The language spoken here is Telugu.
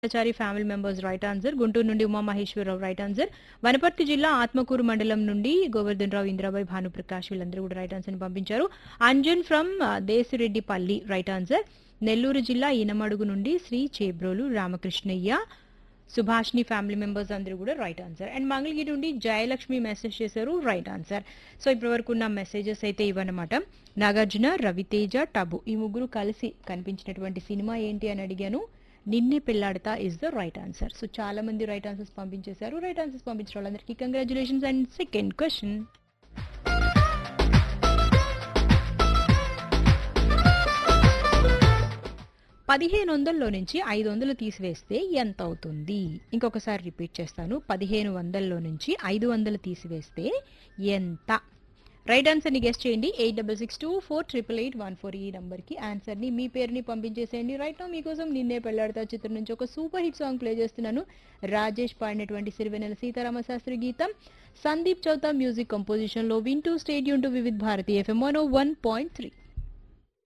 చారి family members right answer Guntur నుండి ఉమా మహేశ్వరరావు రైట్ ఆన్సర్ వనపర్తి జిల్లా ఆత్మకూరు మండలం నుండి గోవర్ధన్ రావు ఇంద్రాబాయ్ భానుప్రకాష్ వీళ్ళందరూ కూడా రైట్ ఆన్సర్ పంపించారు Anjan from Desireddipalli right answer Nellore జిల్లా ఈనమడుగు నుండి శ్రీ చేబ్రోలు రామకృష్ణయ్య సుభాష్ని ఫ్యామిలీ మెంబర్స్ అందరూ కూడా రైట్ ఆన్సర్ అండ్ మంగళగిరి నుండి జయలక్ష్మి మెసేజ్ చేశారు రైట్ ఆన్సర్ సో ఇప్పటి వరకు ఉన్న మెసేజెస్ అయితే ఇవన్నమాట నాగార్జున రవితేజ టబు ఈ ముగ్గురు కలిసి కనిపించినటువంటి సినిమా ఏంటి అని అడిగాను Ninne Pelladata is the right answer so చాలా మంది రైట్ ఆన్సర్స్ పంపించేశారు రైట్ ఆన్సర్స్ పంపించిన వాళ్ళందరికీ కంగ్రాచులేషన్స్ అండ్ సెకండ్ క్వశ్చన్ పదిహేను వందల్లో నుంచి ఐదు వందలు తీసివేస్తే ఎంత అవుతుంది ఇంకొకసారి రిపీట్ చేస్తాను పదిహేను వందల్లో నుంచి ఐదు వందలు తీసివేస్తే ఎంత రైట్ ఆన్సర్ని గెస్ట్ చేయండి eight double six two four triple eight one four ఈ నంబర్కి ఆన్సర్ని మీ పేరుని పంపించేసేయండి రైట్ నో మీకోసం నిన్నే పెళ్ళాడతా చిత్రం నుంచి ఒక సూపర్ హిట్ సాంగ్ ప్లే చేస్తున్నాను రాజేష్ పాడినటువంటి సిరివెనెల సీతారామ శాస్త్రి గీతం సందీప్ చౌతా మ్యూజిక్ కంపోజిషన్లో వింటూ stadium to Vividh Bharati FM one point three